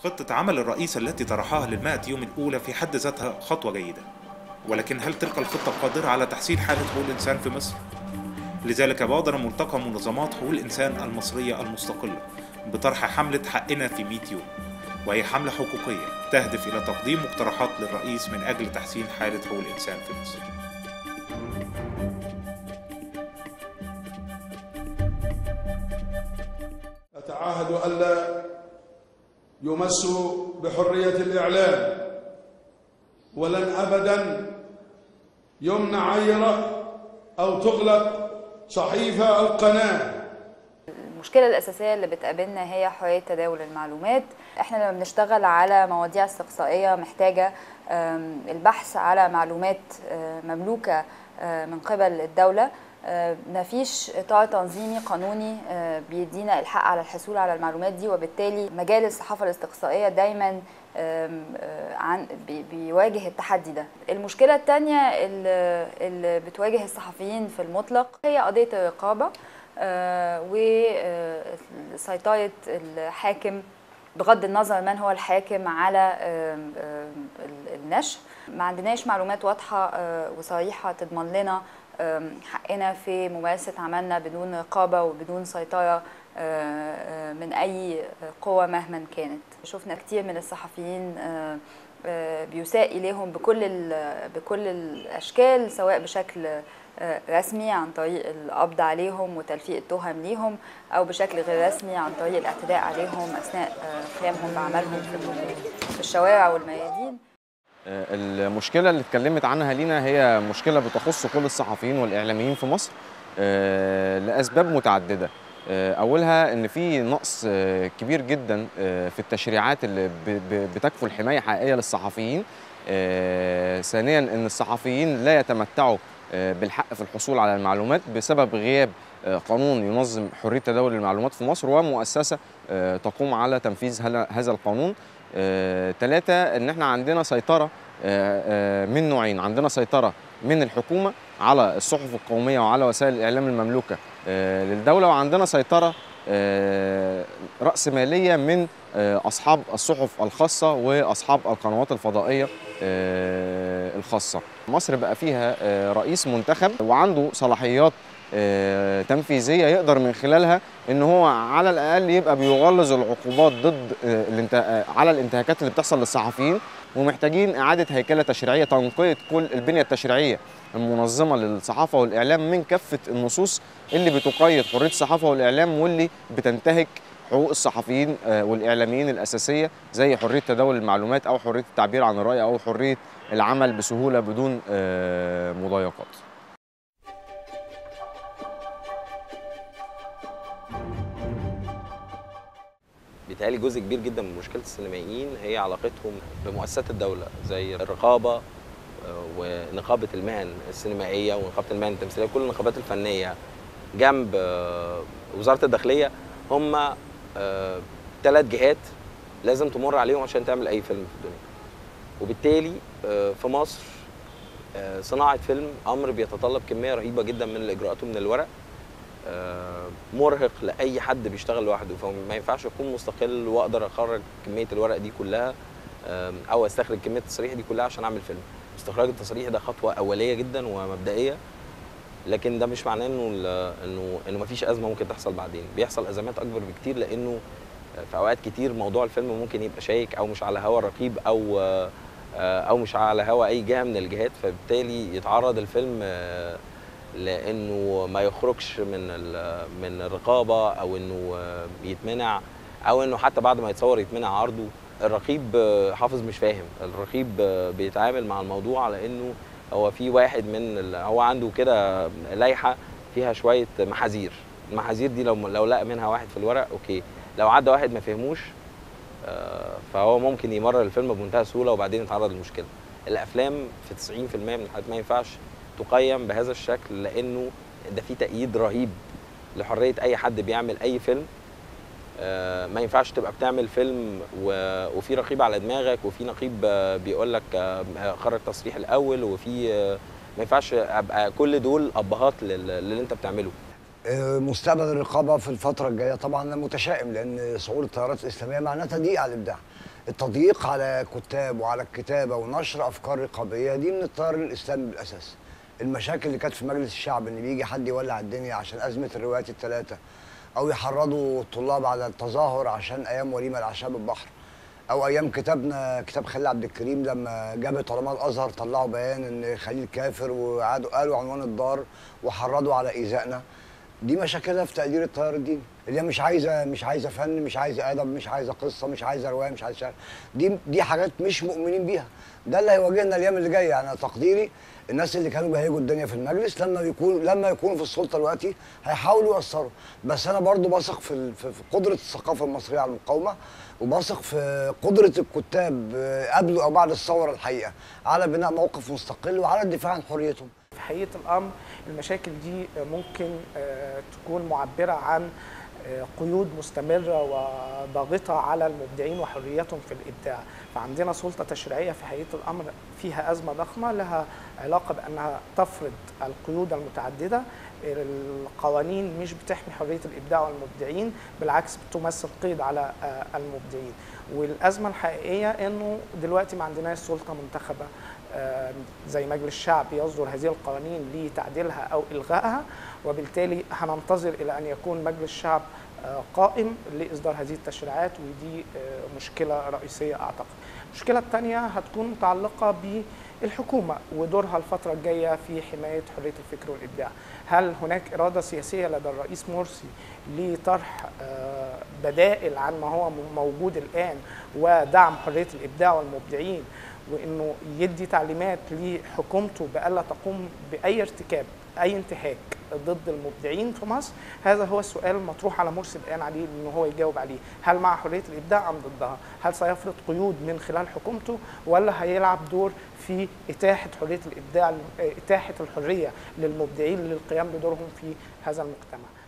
خطة عمل الرئيس التي طرحها للمائة يوم الأولى في حد ذاتها خطوة جيدة ولكن هل تلك الخطة قادرة على تحسين حالة حقوق الإنسان في مصر؟ لذلك بادر ملتقى منظمات حقوق الإنسان المصرية المستقلة بطرح حملة حقنا في 100 يوم وهي حملة حقوقية تهدف إلى تقديم مقترحات للرئيس من أجل تحسين حالة حقوق الإنسان في مصر أتعاهد ألا يمس بحرية الإعلام ولن أبدا يمنع عيرة أو تغلق صحيفة أو قناة المشكلة الأساسية اللي بتقابلنا هي حرية تداول المعلومات احنا لما بنشتغل على مواضيع استقصائية محتاجة آم، البحث على معلومات آه، مملوكة آه، من قبل الدولة آه، مفيش إطار تنظيمي قانوني آه، بيدينا الحق على الحصول على المعلومات دي وبالتالي مجال الصحافة الاستقصائية دايما آم، آه، عن بي- بيواجه التحدي ده المشكلة التانية اللي اللي بتواجه الصحفيين في المطلق هي قضية الرقابة وسيطرة الحاكم بغض النظر من هو الحاكم على آم، آم، ال- النشر ما عندناش معلومات واضحة آه، وصريحة تضمن لنا آم، حقنا في ممارسة عملنا بدون رقابة وبدون سيطرة آه، آه، من أي قوة مهما كانت شفنا كتير من الصحفيين آه، آه، بيساء إليهم بكل ال- بكل الأشكال سواء بشكل آه، رسمي عن طريق القبض عليهم وتلفيق التهم ليهم أو بشكل غير رسمي عن طريق الاعتداء عليهم أثناء آه، قيامهم بعملهم في ال- في الشوارع والميادين المشكله اللي اتكلمت عنها لينا هي مشكله بتخص كل الصحفيين والاعلاميين في مصر آه، لاسباب متعدده آه، اولها ان في نقص آه، كبير جدا آه، في التشريعات اللي ب- ب- بتكفل حمايه حقيقيه للصحفيين آه، ثانيا ان الصحفيين لا يتمتعوا آه، بالحق في الحصول على المعلومات بسبب غياب آه، قانون ينظم حريه تداول المعلومات في مصر ومؤسسه آه، تقوم على تنفيذ هل- هذا القانون ثلاثة ان احنا عندنا سيطرة آه، آه، من نوعين عندنا سيطرة من الحكومة على الصحف القومية وعلى وسائل الإعلام المملوكة آه، للدولة وعندنا سيطرة آه، رأسمالية من آه، أصحاب الصحف الخاصة وأصحاب القنوات الفضائية آه، الخاصة مصر بقى فيها آه، رئيس منتخب وعنده صلاحيات آه، تنفيذية يقدر من خلالها ان هو على الاقل يبقى بيغلظ العقوبات ضد آه، الانت... آه، على الانتهاكات اللي بتحصل للصحفيين ومحتاجين اعاده هيكله تشريعيه تنقيه كل البنيه التشريعيه المنظمه للصحافه والاعلام من كافه النصوص اللي بتقيد حريه الصحافه والاعلام واللي بتنتهك حقوق الصحفيين آه، والاعلاميين الاساسيه زي حريه تداول المعلومات او حريه التعبير عن الراي او حريه العمل بسهوله بدون آه، مضايقات بيتهيألي جزء كبير جدا من مشكله السينمائيين هي علاقتهم بمؤسسات الدوله زي الرقابه آه، ونقابه المهن السينمائيه ونقابه المهن التمثيليه كل النقابات الفنيه جنب آه، وزاره الداخليه هم ثلاث جهات لازم تمر عليهم عشان تعمل اي فيلم في الدنيا وبالتالي آه، في مصر آه، صناعه فيلم امر بيتطلب كميه رهيبه جدا من الاجراءات ومن الورق آه، مرهق لاي حد بيشتغل لوحده فما ينفعش اكون مستقل واقدر اخرج كميه الورق دي كلها آم، او استخرج كميه التصاريح دي كلها عشان اعمل فيلم استخراج التصاريح ده خطوه اوليه جدا ومبدئيه لكن ده مش معناه انه ال- انه انه مفيش ازمه ممكن تحصل بعدين بيحصل ازمات اكبر بكتير لانه في اوقات كتير موضوع الفيلم ممكن يبقى شائك او مش على هوا الرقيب او آه، او مش على هوا اي جهه من الجهات فبالتالي يتعرض الفيلم آه، لانه ما يخرجش من ال- من الرقابه او انه آه، يتمنع او انه حتى بعد ما يتصور يتمنع عرضه الرقيب آه، حافظ مش فاهم الرقيب آه، بيتعامل مع الموضوع على انه هو في واحد من ال- هو عنده كده لائحه فيها شويه محاذير المحاذير دي لو لو لقى منها واحد في الورق اوكي لو عدى واحد ما فهموش آه، فهو ممكن يمرر الفيلم بمنتهى السهوله وبعدين يتعرض لمشكله الافلام في 90% من الحالات ما ينفعش تقيم بهذا الشكل لانه ده في تأييد رهيب لحريه اي حد بيعمل اي فيلم آه، ما ينفعش تبقى بتعمل فيلم و- وفي رقيب على دماغك وفي نقيب آه، بيقول لك آه، خرج تصريح الاول وفي آه، ما ينفعش ابقى كل دول ابهات لل- للي انت بتعمله آه، مستقبل الرقابه في الفتره الجايه طبعا أنا متشائم لان صعود التيارات الاسلاميه معناتها ضيق على الابداع التضييق على كتاب وعلى الكتابه ونشر افكار رقابيه دي من التيار الاسلامي بالاساس المشاكل اللي كانت في مجلس الشعب ان بيجي حد يولع الدنيا عشان ازمه الروايات الثلاثه او يحرضوا الطلاب على التظاهر عشان ايام وليمه العشاء البحر او ايام كتابنا كتاب خليل عبد الكريم لما جابت علماء الازهر طلعوا بيان ان خليل كافر وقعدوا قالوا عنوان الدار وحرضوا على ايذائنا دي مشاكلها في تقدير التيار الديني اللي هي مش عايزه مش عايزه فن مش عايزه ادب مش عايزه قصه مش عايزه روايه مش عايزه شعر دي دي حاجات مش مؤمنين بيها ده اللي هيواجهنا الايام اللي جايه يعني تقديري الناس اللي كانوا بيهيجوا الدنيا في المجلس لما يكون لما يكونوا في السلطه دلوقتي هيحاولوا يأثروا بس انا برضو بثق في ال- في في قدره الثقافه المصريه على المقاومه وبثق في قدره الكتاب آه، قبل او بعد الثوره الحقيقه على بناء موقف مستقل وعلى الدفاع عن حريتهم في حقيقة الأمر المشاكل دي ممكن آه، تكون معبرة عن آه، قيود مستمرة وضاغطة على المبدعين وحريتهم في الإبداع فعندنا سلطة تشريعية في حقيقة الأمر فيها أزمة ضخمة لها علاقة بأنها تفرض القيود المتعددة القوانين مش بتحمي حرية الإبداع والمبدعين بالعكس بتمثل قيد على آه، المبدعين والأزمة الحقيقية أنه دلوقتي ما عندناش سلطة منتخبة آه، زي مجلس الشعب يصدر هذه القوانين لتعديلها او الغائها وبالتالي هننتظر الى ان يكون مجلس الشعب آه، قائم لاصدار هذه التشريعات ودي آه، مشكله رئيسيه اعتقد. المشكله الثانيه هتكون متعلقه بالحكومه ودورها الفتره الجايه في حمايه حريه الفكر والابداع. هل هناك اراده سياسيه لدى الرئيس مرسي لطرح آه، بدائل عن ما هو موجود الان ودعم حريه الابداع والمبدعين وانه يدي تعليمات لحكومته بالا تقوم باي ارتكاب اي انتهاك ضد المبدعين في مصر هذا هو السؤال المطروح على مرسي الان عليه ان هو يجاوب عليه هل مع حريه الابداع ام ضدها هل سيفرض قيود من خلال حكومته ولا هيلعب دور في اتاحه حريه الابداع اتاحه الحريه للمبدعين للقيام بدورهم في هذا المجتمع